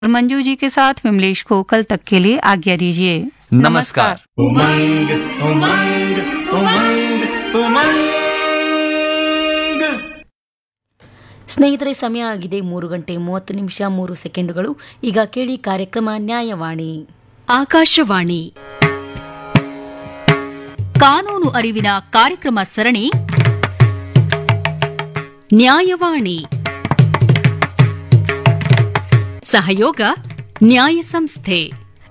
और मंजू जी के साथ विमलेश को कल तक के लिए आज्ञा दीजिए नमस्कार उमंग उमंग उमंग उमंग ಸ್ನೇಹಿತರೆ ಸಮಯ ಆಗಿದೆ ಮೂರು ಗಂಟೆ ಮೂವತ್ತು ನಿಮಿಷ ಮೂರು ಸೆಕೆಂಡುಗಳು ಈಗ ಕೇಳಿ ಕಾರ್ಯಕ್ರಮ ನ್ಯಾಯವಾಣಿ ಆಕಾಶವಾಣಿ ಕಾನೂನು ಅರಿವಿನ ಕಾರ್ಯಕ್ರಮ ಸರಣಿ ನ್ಯಾಯವಾಣಿ ಸಹಯೋಗ ನ್ಯಾಯ ಸಂಸ್ಥೆ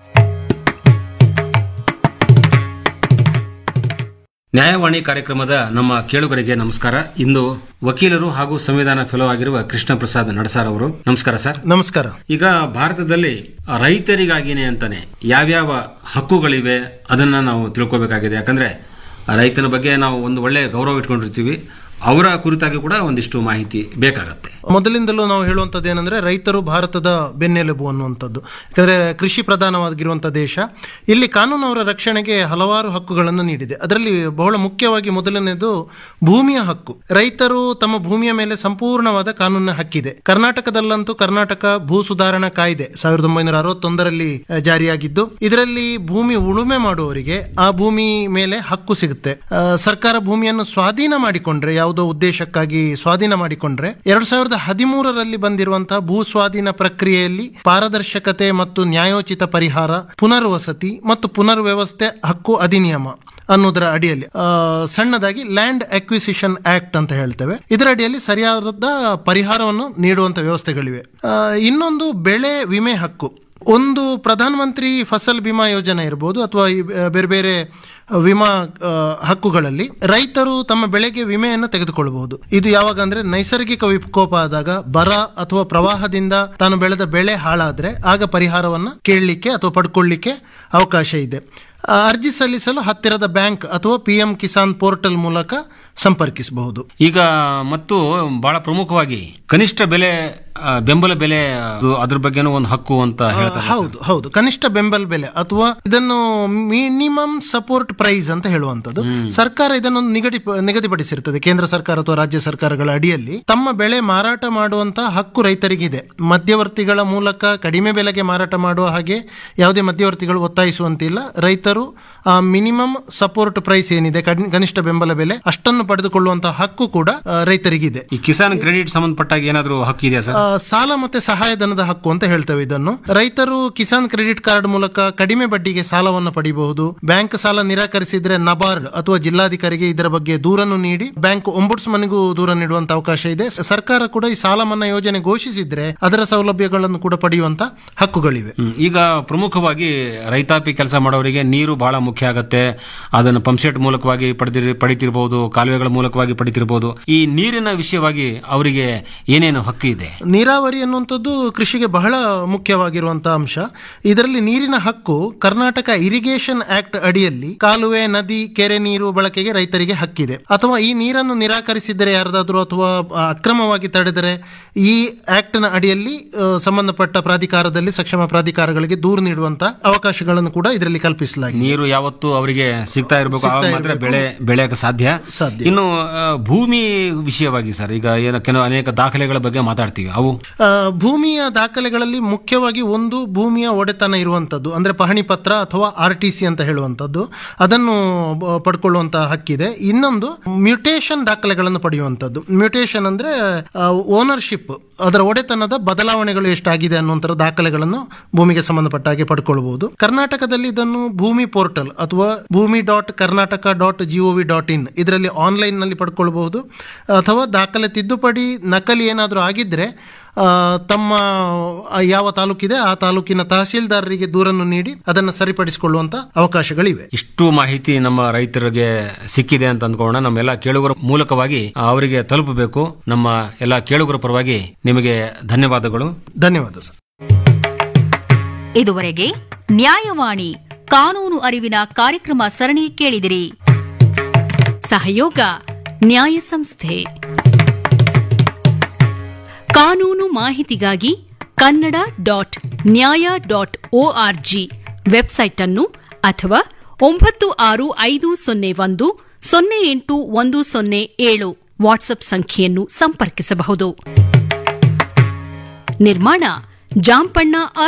ನ್ಯಾಯವಾಣಿ ಕಾರ್ಯಕ್ರಮದ ನಮ್ಮ ಕೇಳುಗರಿಗೆ ನಮಸ್ಕಾರ ಇಂದು ವಕೀಲರು ಹಾಗೂ ಸಂವಿಧಾನ ಫೆಲೋ ಆಗಿರುವ ಕೃಷ್ಣ ಪ್ರಸಾದ್ ನಡಸಾರ್ ಅವರು ನಮಸ್ಕಾರ ಸರ್ ನಮಸ್ಕಾರ ಈಗ ಭಾರತದಲ್ಲಿ ರೈತರಿಗಾಗಿನೇ ಅಂತಾನೆ ಯಾವ್ಯಾವ ಹಕ್ಕುಗಳಿವೆ ಅದನ್ನ ನಾವು ತಿಳ್ಕೋಬೇಕಾಗಿದೆ ಯಾಕಂದ್ರೆ ರೈತನ ಬಗ್ಗೆ ನಾವು ಒಂದು ಒಳ್ಳೆ ಗೌರವ ಇಟ್ಕೊಂಡಿರ್ತೀವಿ ಅವರ ಕುರಿತಾಗಿ ಕೂಡ ಒಂದಿಷ್ಟು ಮಾಹಿತಿ ಬೇಕಾಗತ್ತೆ ಮೊದಲಿಂದಲೂ ನಾವು ಹೇಳುವಂಥದ್ದು ಏನಂದ್ರೆ ರೈತರು ಭಾರತದ ಬೆನ್ನೆಲುಬು ಅನ್ನುವಂಥದ್ದು ಯಾಕಂದ್ರೆ ಕೃಷಿ ಪ್ರಧಾನವಾಗಿರುವಂಥ ದೇಶ ಇಲ್ಲಿ ಕಾನೂನು ಅವರ ರಕ್ಷಣೆಗೆ ಹಲವಾರು ಹಕ್ಕುಗಳನ್ನು ನೀಡಿದೆ ಅದರಲ್ಲಿ ಬಹಳ ಮುಖ್ಯವಾಗಿ ಮೊದಲನೇದು ಭೂಮಿಯ ಹಕ್ಕು ರೈತರು ತಮ್ಮ ಭೂಮಿಯ ಮೇಲೆ ಸಂಪೂರ್ಣವಾದ ಕಾನೂನಿನ ಹಕ್ಕಿದೆ ಕರ್ನಾಟಕದಲ್ಲಂತೂ ಕರ್ನಾಟಕ ಭೂ ಸುಧಾರಣಾ ಕಾಯ್ದೆ ಸಾವಿರದ ಒಂಬೈನೂರ ಅರವತ್ತೊಂದರಲ್ಲಿ ಆ, ಜಾರಿಯಾಗಿದ್ದು ಇದರಲ್ಲಿ ಭೂಮಿ ಉಳುಮೆ ಮಾಡುವವರಿಗೆ ಆ ಭೂಮಿ ಮೇಲೆ ಹಕ್ಕು ಸಿಗುತ್ತೆ ಆ, ಸರ್ಕಾರ ಭೂಮಿಯನ್ನು ಸ್ವಾಧೀನ ಮಾಡಿಕೊಂಡ್ರೆ ಯಾವುದೋ ಉದ್ದೇಶಕ್ಕಾಗಿ ಸ್ವಾಧೀನ ಮಾಡಿಕೊಂಡ್ರೆ ಎರಡ್ ಸಾವಿರದ ಹದಿಮೂರರಲ್ಲಿ ಬಂದಿರುವಂತಹ ಭೂ ಸ್ವಾಧೀನ ಪ್ರಕ್ರಿಯೆಯಲ್ಲಿ ಪಾರದರ್ಶಕತೆ ಮತ್ತು ನ್ಯಾಯೋಚಿತ ಪರಿಹಾರ ಪುನರ್ವಸತಿ ಮತ್ತು ಪುನರ್ವ್ಯವಸ್ಥೆ ಹಕ್ಕು ಅಧಿನಿಯಮ ಅನ್ನೋದರ ಅಡಿಯಲ್ಲಿ ಆ, ಸಣ್ಣದಾಗಿ ಲ್ಯಾಂಡ್ ಅಕ್ವಿಸಿಷನ್ ಆಕ್ಟ್ ಅಂತ ಹೇಳ್ತೇವೆ ಇದರ ಅಡಿಯಲ್ಲಿ ಸರಿಯಾದ ಪರಿಹಾರವನ್ನು ನೀಡುವಂತ ವ್ಯವಸ್ಥೆಗಳಿವೆ ಆ, ಇನ್ನೊಂದು ಬೆಳೆ ವಿಮೆ ಹಕ್ಕು ಒಂದು ಪ್ರಧಾನಮಂತ್ರಿ ಫಸಲ್ ಬಿಮಾ ಯೋಜನೆ ಇರ್ಬೋದು ಅಥವಾ ಈ ಬೇರೆ ಬೇರೆ ವಿಮಾ ಆ, ಹಕ್ಕುಗಳಲ್ಲಿ ರೈತರು ತಮ್ಮ ಬೆಳೆಗೆ ವಿಮೆಯನ್ನು ತೆಗೆದುಕೊಳ್ಳಬಹುದು ಇದು ಯಾವಾಗ ಅಂದ್ರೆ ನೈಸರ್ಗಿಕ ವಿಕೋಪ ಆದಾಗ ಬರ ಅಥವಾ ಪ್ರವಾಹದಿಂದ ತಾನು ಬೆಳೆದ ಬೆಳೆ ಹಾಳಾದ್ರೆ ಆಗ ಪರಿಹಾರವನ್ನ ಕೇಳಲಿಕ್ಕೆ ಅಥವಾ ಪಡ್ಕೊಳ್ಳಿಕ್ಕೆ ಅವಕಾಶ ಇದೆ ಆ, ಅರ್ಜಿ ಸಲ್ಲಿಸಲು ಹತ್ತಿರದ ಬ್ಯಾಂಕ್ ಅಥವಾ ಪಿ ಎಂ ಕಿಸಾನ್ ಪೋರ್ಟಲ್ ಮೂಲಕ ಸಂಪರ್ಕಿಸಬಹುದು ಈಗ ಮತ್ತು ಬಹಳ ಪ್ರಮುಖವಾಗಿ ಕನಿಷ್ಠ ಬೆಲೆ ಆ, ಬೆಂಬಲ ಬೆಲೆ ಅದು ಅದ್ರ ಬಗ್ಗೆನೂ ಒಂದು ಹಕ್ಕು ಅಂತ ಹೇಳ್ತಾರೆ ಹೌದು ಹೌದು ಕನಿಷ್ಠ ಬೆಂಬಲ ಬೆಲೆ ಅಥವಾ ಇದನ್ನು ಮಿನಿಮಮ್ ಸಪೋರ್ಟ್ ಪ್ರೈಸ್ ಅಂತ ಹೇಳುವಂತದ್ದು ಸರ್ಕಾರ ಇದನ್ನು ನಿಗದಿ ನಿಗದಿಪಡಿಸಿರ್ತದೆ ಕೇಂದ್ರ ಸರ್ಕಾರ ಅಥವಾ ರಾಜ್ಯ ಸರ್ಕಾರಗಳ ಅಡಿಯಲ್ಲಿ ತಮ್ಮ ಬೆಳೆ ಮಾರಾಟ ಮಾಡುವಂತ ಹಕ್ಕು ರೈತರಿಗಿದೆ ಮಧ್ಯವರ್ತಿಗಳ ಮೂಲಕ ಕಡಿಮೆ ಬೆಲೆಗೆ ಮಾರಾಟ ಮಾಡುವ ಹಾಗೆ ಯಾವುದೇ ಮಧ್ಯವರ್ತಿಗಳು ಒತ್ತಾಯಿಸುವಂತಿಲ್ಲ ರೈತರು ಆ ಮಿನಿಮಮ್ ಸಪೋರ್ಟ್ ಪ್ರೈಸ್ ಏನಿದೆ ಕಡಿ- ಕನಿಷ್ಠ ಬೆಂಬಲ ಬೆಲೆ ಅಷ್ಟನ್ನು ಪಡೆದುಕೊಳ್ಳುವಂತಹ ಹಕ್ಕು ಕೂಡ ಆ, ರೈತರಿಗಿದೆ ಈ ಕಿಸಾನ್ ಕ್ರೆಡಿಟ್ ಸಂಬಂಧಪಟ್ಟಾಗ ಏನಾದರೂ ಹಕ್ಕು ಇದೆಯಾ ಸರ್ ಆ, ಸಾಲ ಮತ್ತೆ ಸಹಾಯಧನದ ಹಕ್ಕು ಅಂತ ಹೇಳ್ತೇವೆ ಇದನ್ನು ರೈತರು ಕಿಸಾನ್ ಕ್ರೆಡಿಟ್ ಕಾರ್ಡ್ ಮೂಲಕ ಕಡಿಮೆ ಬಡ್ಡಿಗೆ ಸಾಲವನ್ನು ಪಡಿಬಹುದು ಬ್ಯಾಂಕ್ ಸಾಲ ನಿರಾಕರಿಸಿದ್ರೆ ನಬಾರ್ಡ್ ಅಥವಾ ಜಿಲ್ಲಾಧಿಕಾರಿಗೆ ಇದರ ಬಗ್ಗೆ ದೂರನ್ನು ನೀಡಿ ಬ್ಯಾಂಕ್ ಒಂಬುಡ್ಸ್ಮನ್ಗೂ ದೂರ ನೀಡುವಂತ ಅವಕಾಶ ಇದೆ ಸ- ಸರ್ಕಾರ ಕೂಡ ಈ ಸಾಲ ಮನ್ನಾ ಯೋಜನೆ ಘೋಷಿಸಿದ್ರೆ ಅದರ ಸೌಲಭ್ಯಗಳನ್ನು ಕೂಡ ಪಡೆಯುವಂತ ಹಕ್ಕುಗಳಿವೆ ಹ್ಮ್. ಈಗ ಪ್ರಮುಖವಾಗಿ ರೈತಾಪಿ ಕೆಲಸ ಮಾಡೋರಿಗೆ ನೀರು ಬಹಳ ಮುಖ್ಯ ಆಗತ್ತೆ ಅದನ್ನು ಪಂಪ್ಸೆಟ್ ಮೂಲಕವಾಗಿ ಪಡೆದಿರ್ ಪಡಿತಿರ್ಬೋದು ಕಾಲುವೆಗಳ ಮೂಲಕವಾಗಿ ಪಡಿತಿರ್ಬೋದು ಈ ನೀರಿನ ವಿಷಯವಾಗಿ ಅವರಿಗೆ ಏನೇನು ಹಕ್ಕು ಇದೆ ನೀರಾವರಿ ಅನ್ನುವಂಥದ್ದು ಕೃಷಿಗೆ ಬಹಳ ಮುಖ್ಯವಾಗಿರುವಂತಹ ಅಂಶ ಇದರಲ್ಲಿ ನೀರಿನ ಹಕ್ಕು ಕರ್ನಾಟಕ ಇರಿಗೇಷನ್ ಆಕ್ಟ್ ಅಡಿಯಲ್ಲಿ ಕಾಲುವೆ ನದಿ ಕೆರೆ ನೀರು ಬಳಕೆಗೆ ರೈತರಿಗೆ ಹಕ್ಕಿದೆ ಅಥವಾ ಈ ನೀರನ್ನು ನಿರಾಕರಿಸಿದರೆ ಯಾರದಾದ್ರೂ ಅಥವಾ ಆ, ಅಕ್ರಮವಾಗಿ ತಡೆದರೆ ಈ ಆಕ್ಟ್ ನ ಅಡಿಯಲ್ಲಿ ಆ, ಸಂಬಂಧಪಟ್ಟ ಪ್ರಾಧಿಕಾರದಲ್ಲಿ ಸಕ್ಷಮ ಪ್ರಾಧಿಕಾರಗಳಿಗೆ ದೂರು ನೀಡುವಂತ ಅವಕಾಶಗಳನ್ನು ಕೂಡ ಇದರಲ್ಲಿ ಕಲ್ಪಿಸಲಾಗಿದೆ ನೀರು ಯಾವತ್ತು ಅವರಿಗೆ ಸಿಗ್ತಾ ಇರಬೇಕು ಆವಾಗ ಮಾತ್ರ ಬೆಳೆ ಬೆಳೆಯಕ್ಕೆ ಸಾಧ್ಯ ಸಾಧ್ಯ. ಇನ್ನು ಆ, ಭೂಮಿ ವಿಷಯವಾಗಿ ಸರ್ ಈಗ ಏನು ಕೆಲವು ಅನೇಕ ದಾಖಲೆಗಳ ಬಗ್ಗೆ ಮಾತಾಡ್ತೀವಿ ಅವು ಆ, ಭೂಮಿಯ ದಾಖಲೆಗಳಲ್ಲಿ ಮುಖ್ಯವಾಗಿ ಒಂದು ಭೂಮಿಯ ಒಡೆತನ ಇರುವಂತದ್ದು ಅಂದ್ರೆ ಪಹಣಿ ಪತ್ರ ಅಥವಾ ಆರ್ ಟಿ ಸಿ ಅಂತ ಹೇಳುವಂತದ್ದು ಅದನ್ನು ಬ- ಪಡ್ಕೊಳ್ಳುವಂತಹ ಹಕ್ಕಿದೆ ಇನ್ನೊಂದು ಮ್ಯೂಟೇಷನ್ ದಾಖಲೆಗಳನ್ನು ಪಡೆಯುವಂತದ್ದು ಮ್ಯೂಟೇಷನ್ ಅಂದ್ರೆ ಓನರ್ಶಿಪ್ ಅದರ ಒಡೆತನದ ಬದಲಾವಣೆಗಳು ಎಷ್ಟಾಗಿದೆ ಅನ್ನುವಂಥ ದಾಖಲೆಗಳನ್ನು ಭೂಮಿಗೆ ಸಂಬಂಧಪಟ್ಟ ಹಾಗೆ ಪಡ್ಕೊಳ್ಬಹುದು ಕರ್ನಾಟಕದಲ್ಲಿ ಇದನ್ನು ಭೂಮಿ ಪೋರ್ಟಲ್ ಅಥವಾ Bhoomi dot Karnataka dot GOV dot IN ಇದರಲ್ಲಿ ಆನ್ಲೈನ್ ನಲ್ಲಿ ಪಡ್ಕೊಳ್ಬಹುದು ಅಥವಾ ದಾಖಲೆ ತಿದ್ದುಪಡಿ ನಕಲಿ ಏನಾದರೂ ಆಗಿದ್ರೆ ಆ, ತಮ್ಮ ಆ, ಯಾವ ತಾಲೂಕಿದೆ ಆ ತಾಲೂಕಿನ ತಹಸೀಲ್ದಾರರಿಗೆ ದೂರನ್ನು ನೀಡಿ ಅದನ್ನು ಸರಿಪಡಿಸಿಕೊಳ್ಳುವಂತ ಅವಕಾಶಗಳಿವೆ ಇಷ್ಟು ಮಾಹಿತಿ ನಮ್ಮ ರೈತರಿಗೆ ಸಿಕ್ಕಿದೆ ಅಂತ ಅಂದ್ಕೊಳ್ಳೋಣ ನಮ್ಮೆಲ್ಲ ಕೇಳುಗರ ಮೂಲಕವಾಗಿ ಅವರಿಗೆ ತಲುಪಬೇಕು ನಮ್ಮ ಎಲ್ಲ ಕೇಳುಗರ ಪರವಾಗಿ ನಿಮಗೆ ಧನ್ಯವಾದಗಳು ಧನ್ಯವಾದ ಸರ್ ಇದುವರೆಗೆ ನ್ಯಾಯವಾಣಿ ಕಾನೂನು ಅರಿವಿನ ಕಾರ್ಯಕ್ರಮ ಸರಣಿ ಕೇಳಿದಿರಿ ಸಹಯೋಗ ನ್ಯಾಯ ಸಂಸ್ಥೆ ಕಾನೂನು ಮಾಹಿತಿಗಾಗಿ Kannada dot Nyaya dot ORG website ಅನ್ನು ಅಥವಾ ಒಂಬತ್ತು ಆರು ಐದು ಸೊನ್ನೆ ಒಂದು ಸೊನ್ನೆ ಎಂಟು ಒಂದು ಸೊನ್ನೆ ಏಳು ವಾಟ್ಸ್ಆಪ್ ಸಂಖ್ಯೆಯನ್ನು ಸಂಪರ್ಕಿಸಬಹುದು ನಿರ್ಮಾಣ ಜಾಂಪಣ್ಣ